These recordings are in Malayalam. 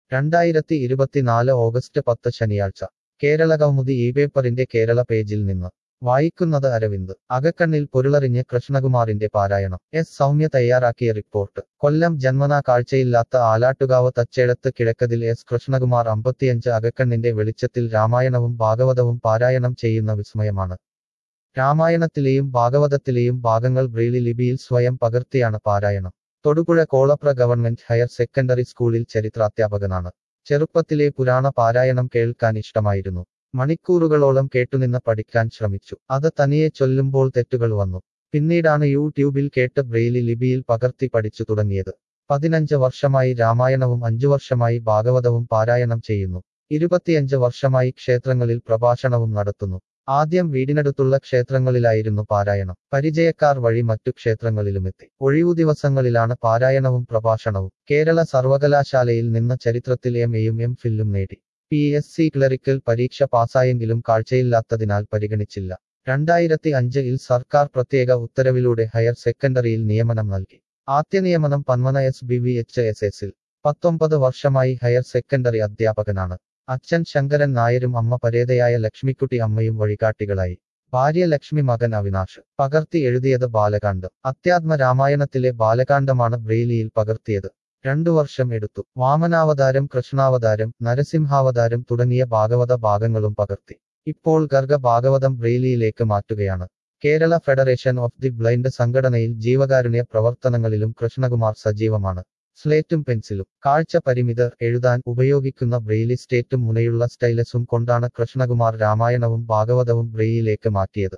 രണ്ടായിരത്തി ഇരുപത്തിനാല് ഓഗസ്റ്റ് പത്ത് ശനിയാഴ്ച കേരള കൗമുദി ഈ പേപ്പറിന്റെ കേരള പേജിൽ നിന്ന് വായിക്കുന്നത് അരവിന്ദ് അകക്കണ്ണിൽ പൊരുളറിഞ്ഞ് കൃഷ്ണകുമാറിന്റെ പാരായണം എസ് സൗമ്യ തയ്യാറാക്കിയ റിപ്പോർട്ട് കൊല്ലം ജന്മനാ കാഴ്ചയില്ലാത്ത ആലാട്ടുകാവ് തച്ചേടത്ത് കിഴക്കതിൽ എസ് കൃഷ്ണകുമാർ അമ്പത്തിയഞ്ച് അകക്കണ്ണിന്റെ വെളിച്ചത്തിൽ രാമായണവും ഭാഗവതവും പാരായണം ചെയ്യുന്ന വിസ്മയമാണ് രാമായണത്തിലെയും ഭാഗവതത്തിലെയും ഭാഗങ്ങൾ ബ്രെയിലി ലിപിയിൽ സ്വയം പകർത്തിയാണ് പാരായണം Thodupuzha Kolapra government higher secondary സ്കൂളിൽ ചരിത്രാധ്യാപകനാണ് ചെറുപ്പത്തിലെ പുരാണ പാരായണം കേൾക്കാൻ ഇഷ്ടമായിരുന്നു മണിക്കൂറുകളോളം കേട്ടുനിന്ന് പഠിക്കാൻ ശ്രമിച്ചു അത് തനിയെ ചൊല്ലുമ്പോൾ തെറ്റുകൾ വന്നു പിന്നീടാണ് യൂട്യൂബിൽ കേട്ട് ബ്രെയിലി ലിപിയിൽ പകർത്തി പഠിച്ചു തുടങ്ങിയത് പതിനഞ്ച് വർഷമായി രാമായണവും അഞ്ചു വർഷമായി ഭാഗവതവും പാരായണം ചെയ്യുന്നു ഇരുപത്തിയഞ്ച് വർഷമായി ക്ഷേത്രങ്ങളിൽ പ്രഭാഷണവും നടത്തുന്നു ആദ്യം വീടിനടുത്തുള്ള ക്ഷേത്രങ്ങളിലായിരുന്നു പാരായണം പരിചയക്കാർ വഴി മറ്റു ക്ഷേത്രങ്ങളിലുമെത്തി ഒഴിവു ദിവസങ്ങളിലാണ് പാരായണവും പ്രഭാഷണവും കേരള സർവകലാശാലയിൽ നിന്ന് ചരിത്രത്തിൽ എം എയും എം ഫില്ലും നേടി പി എസ് സി ക്ലറിക്കൽ പരീക്ഷ പാസ്സായെങ്കിലും കാഴ്ചയില്ലാത്തതിനാൽ പരിഗണിച്ചില്ല രണ്ടായിരത്തി അഞ്ചിൽ സർക്കാർ പ്രത്യേക ഉത്തരവിലൂടെ ഹയർ സെക്കൻഡറിയിൽ നിയമനം നൽകി ആദ്യ നിയമനം Panmana S B V H S എസിൽ പത്തൊമ്പത് വർഷമായി ഹയർ സെക്കൻഡറി അധ്യാപകനാണ് അച്ഛൻ ശങ്കരൻ നായരും അമ്മ പരേതയായ ലക്ഷ്മിക്കുട്ടി അമ്മയും വഴികാട്ടികളായി ഭാര്യ ലക്ഷ്മി മകൻ അവിനാഷ് പകർത്തി എഴുതിയത് ബാലകാണ്ഡം അത്യാത്മ രാമായണത്തിലെ ബാലകാണ്ഡമാണ് ബ്രെയിലിയിൽ പകർത്തിയത് രണ്ടു വർഷം എടുത്തു വാമനാവതാരം കൃഷ്ണാവതാരം നരസിംഹാവതാരം തുടങ്ങിയ ഭാഗവത ഭാഗങ്ങളും പകർത്തി ഇപ്പോൾ ഗർഗ ഭാഗവതം ബ്രെയിലിയിലേക്ക് മാറ്റുകയാണ് Kerala federation of the blind സംഘടനയിൽ ജീവകാരുണ്യ പ്രവർത്തനങ്ങളിലും കൃഷ്ണകുമാർ സജീവമാണ് സ്ലേറ്റും പെൻസിലും കാഴ്ച പരിമിതർ എഴുതാൻ ഉപയോഗിക്കുന്ന ബ്രെയിലി സ്റ്റേറ്റും മുനയുള്ള സ്റ്റൈലസും കൊണ്ടാണ് കൃഷ്ണകുമാർ രാമായണവും ഭാഗവതവും ബ്രെയിലിലേക്ക് മാറ്റിയത്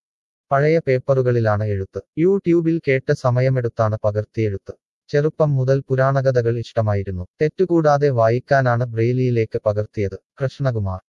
പഴയ പേപ്പറുകളിലാണ് എഴുത്ത് യൂട്യൂബിൽ കേട്ട് സമയമെടുത്താണ് പകർത്തിയെഴുത്ത് ചെറുപ്പം മുതൽ പുരാണകഥകൾ ഇഷ്ടമായിരുന്നു തെറ്റുകൂടാതെ വായിക്കാനാണ് ബ്രെയിലിയിലേക്ക് പകർത്തിയത് കൃഷ്ണകുമാർ